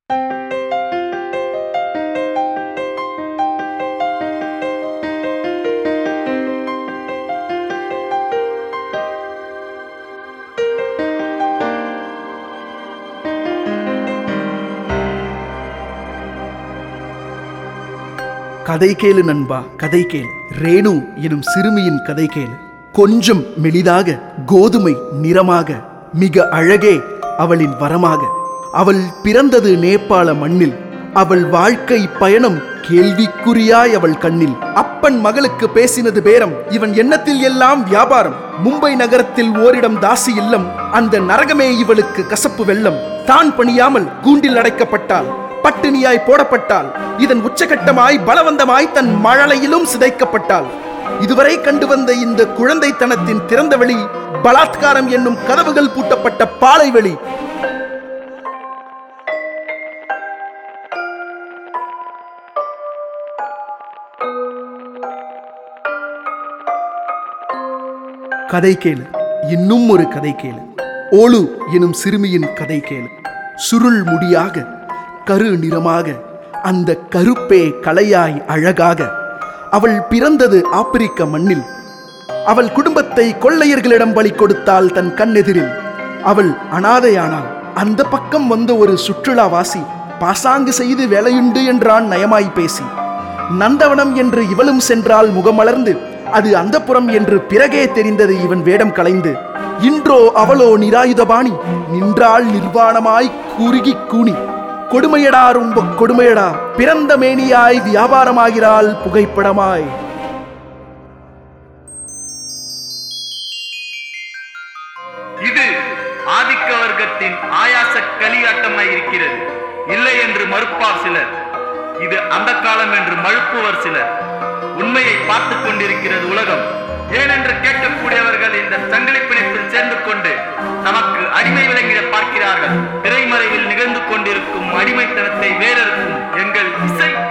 கதை கேளு நண்பா கதை கேளு ரேணு எனும் சிறுமியின் கதை கேளு கொஞ்சம் மெலிதாக கோதுமை நிறமாக மிக அழகே அவளின் வரமாக அவள் பிறந்தது நேபாள மண்ணில் அவள் வாழ்க்கை பயணம் கேள்விக்குறியாய் அவள் கண்ணில் அப்பன் மகளுக்கு பேசினது பேரம் இவன் எண்ணத்தில் எல்லாம் வியாபாரம் மும்பை நகரத்தில் ஓரிடம் தாசி இல்லம் அந்த நரகமே இவளுக்கு கசப்பு வெள்ளம் தான் பணியாமல் கூண்டில் அடைக்கப்பட்டாள் பட்டினியாய் போடப்பட்டாள் இதன் உச்சகட்டமாய் பலவந்தமாய் தன் மழலையிலும் சிதைக்கப்பட்டாள் இதுவரை கண்டு வந்த இந்த குழந்தைத்தனத்தின் திறந்த வெளி பலாத்காரம் என்னும் கதவுகள் பூட்டப்பட்ட பாலைவெளி கதை கேளு இன்னும் ஒரு கதை கேளு ஓலு எனும் சிறுமியின் கதை கேளு சுருள் முடியாக கரு நிறமாக அந்த கருப்பே கலையாய் அழகாக அவள் பிறந்தது ஆப்பிரிக்க மண்ணில் அவள் குடும்பத்தை கொள்ளையர்களிடம் பலி கொடுத்தாள் தன் கண்ணெதிரில் அவள் அனாதையானாள் அந்த பக்கம் வந்த ஒரு சுற்றுலாவாசி பாசாங்கு செய்து வேலையுண்டு என்றான் நயமாய் பேசி நந்தவனம் என்று இவளும் சென்றால் முகமலர்ந்து அது அந்தப்புறம் என்று பிறகே தெரிந்தது இவன் வேடம் கலைந்து இன்றோ அவளோ நிராயுதபாணி நின்றாள் நிர்வாணமாய் குறுகி கூனி கொடுமையடா ரொம்ப கொடுமையடா பிறந்த மேனியாய் வியாபாரமாகிறாள் புகைப்படமாய் இது ஆதிக்க வர்க்கத்தின் ஆயாச களியாட்டமாய் இருக்கிறது இல்லை என்று மறுப்பார் சிலர் இது அந்த காலம் என்று மழுப்புவர் சிலர் உண்மையை பார்த்துக் கொண்டிருக்கிறது உலகம் ஏனென்று கேட்கக்கூடியவர்கள் இந்த சங்கிலி பிணைப்பில் சேர்ந்து கொண்டு நமக்கு அடிமை விளங்கிட பார்க்கிறார்கள் திரைமறைவில் நிகழ்ந்து கொண்டிருக்கும் அடிமைத்தனத்தை வேறறுக்கும் எங்கள் இசை